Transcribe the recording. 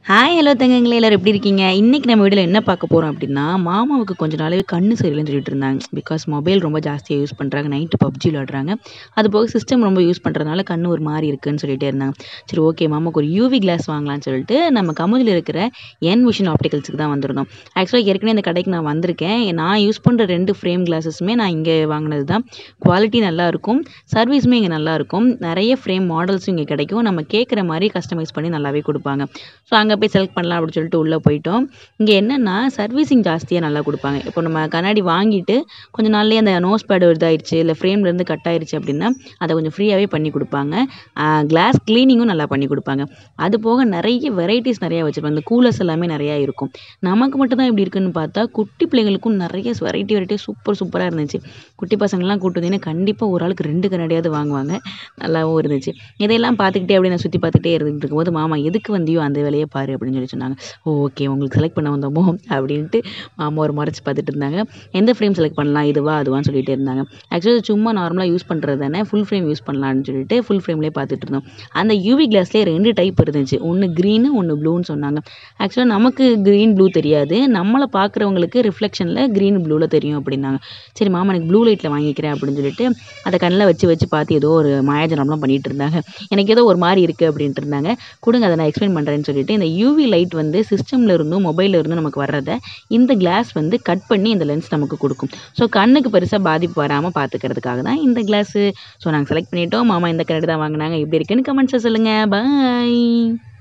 hi hello தங்கங்களே எல்லாரும் எப்படி இருக்கீங்க இன்றைக்கி நம்ம வீடியோவில் என்ன பார்க்க போகிறோம் அப்படின்னா மாமாவுக்கு கொஞ்ச நாளாவே கண்ணு சரியில்லைன்னு சொல்லிட்டு இருந்தாங்க பிகாஸ் மொபைல் ரொம்ப ஜாஸ்தியாக யூஸ் பண்ணுறாங்க நைட்டு பப்ஜி விளாடுறாங்க அது போக சிஸ்டம் ரொம்ப யூஸ் பண்ணுறதுனால கண்ணு ஒரு மாதிரி இருக்குன்னு சொல்லிட்டே இருந்தாங்க சரி ஓகே மாமாவுக்கு ஒரு யூவி கிளாஸ் வாங்கலாம்னு சொல்லிட்டு நம்ம கமுதில் இருக்கிற என் விஷன் ஆப்டிகல்ஸுக்கு தான் வந்திருந்தோம் ஆக்சுவலாக ஏற்கனவே இந்த கடைக்கு நான் வந்திருக்கேன் நான் யூஸ் பண்ணுற ரெண்டு ஃப்ரேம் கிளாஸஸுமே நான் இங்கே வாங்கினது தான் குவாலிட்டி நல்லா இருக்கும் சர்வீஸுமே இங்கே நல்லா இருக்கும் நிறைய ஃப்ரேம் மாடல்ஸும் இங்கே கிடைக்கும் நம்ம கேட்குற மாதிரி கஸ்டமைஸ் பண்ணி நல்லாவே கொடுப்பாங்க ஸோ அங்கே போய் செலக்ட் பண்ணலாம் அப்படின்னு சொல்லிட்டு உள்ளே போயிட்டோம் இங்கே என்னென்னா சர்வீசிங் ஜாஸ்தியாக நல்லா கொடுப்பாங்க இப்போ நம்ம கண்ணாடி வாங்கிட்டு கொஞ்ச நாள்லேயே அந்த நோஸ் பேடு இதாயிடுச்சு இல்லை ஃப்ரேம்லேருந்து கட் ஆயிடுச்சு அப்படின்னா அதை கொஞ்சம் ஃப்ரீயாகவே பண்ணி கொடுப்பாங்க கிளாஸ் க்ளீனிங்கும் நல்லா பண்ணி கொடுப்பாங்க அது போக நிறைய வெரைட்டிஸ் நிறையா வச்சுருப்பாங்க இந்த கூலர்ஸ் எல்லாமே நிறையா இருக்கும் நமக்கு மட்டும் தான் இப்படி இருக்குன்னு பார்த்தா குட்டி பிள்ளைங்களுக்கும் நிறைய வெரைட்டி வெரைட்டி சூப்பர் சூப்பராக இருந்துச்சு குட்டி பசங்கள்லாம் கூட்டு வந்தீங்கன்னா கண்டிப்பாக ஒரு ஆளுக்கு ரெண்டு கண்ணாடியாவது வாங்குவாங்க நல்லாவும் இருந்துச்சு இதையெல்லாம் பார்த்துக்கிட்டே அப்படியே நான் சுற்றி பார்த்துட்டே இருந்துட்டு இருக்கும்போது மாமா எதுக்கு வந்தியோ அந்த வேலையை பாரு அப்படின்னு சொல்லி சொன்னாங்க ஓ ஓகே உங்களுக்கு செலக்ட் பண்ண வந்தோமோ அப்படின்ட்டு மாமா ஒரு முறைச்சி பார்த்துட்டு இருந்தாங்க எந்த ஃப்ரேம் செலக்ட் பண்ணலாம் இதுவா அதுவான்னு சொல்லிட்டு இருந்தாங்க ஆக்சுவலி சும்மா நார்மலாக யூஸ் பண்ணுறது தானே ஃபுல் ஃப்ரேம் யூஸ் பண்ணலான்னு சொல்லிட்டு ஃபுல் ஃப்ரேம்லேயே பார்த்துட்டு இருந்தோம் அந்த யூவி கிளாஸ்லேயே ரெண்டு டைப் இருந்துச்சு ஒன்று க்ரீனு ஒன்று ப்ளூன்னு சொன்னாங்க ஆக்சுவலாக நமக்கு க்ரீன் ப்ளூ தெரியாது நம்மளை பார்க்குறவங்களுக்கு ரிஃப்ளெக்ஷனில் க்ரீன் ப்ளூவில் தெரியும் அப்படின்னாங்க சரி மாமா எனக்கு ப்ளூ லைட்டில் வாங்கிக்கிறேன் அப்படின்னு சொல்லிட்டு அதை கண்ணில் வச்சு வச்சு பார்த்து ஏதோ ஒரு மாயாஜனம்லாம் பண்ணிட்டு இருந்தாங்க எனக்கு ஏதோ ஒரு மாதிரி இருக்குது அப்படின்ட்டு இருந்தாங்க கொடுங்க அதை நான் எக்ஸ்பிளைன் பண்ணுறேன்னு சொல்லிட்டு இந்த யூவி லைட் வந்து சிஸ்டமில் இருந்தும் மொபைலில் இருந்தும் நமக்கு வர்றதை இந்த கிளாஸ் வந்து கட் பண்ணி இந்த லென்ஸ் நமக்கு கொடுக்கும் ஸோ கண்ணுக்கு பெருசாக பாதிப்பு வராமல் பார்த்துக்கிறதுக்காக தான் இந்த கிளாஸு ஸோ நாங்கள் செலக்ட் பண்ணிட்டோம் மாமா இந்த கண்ணாடி தான் வாங்கினாங்க எப்படி இருக்குன்னு கமெண்ட்ஸை சொல்லுங்கள் பாய்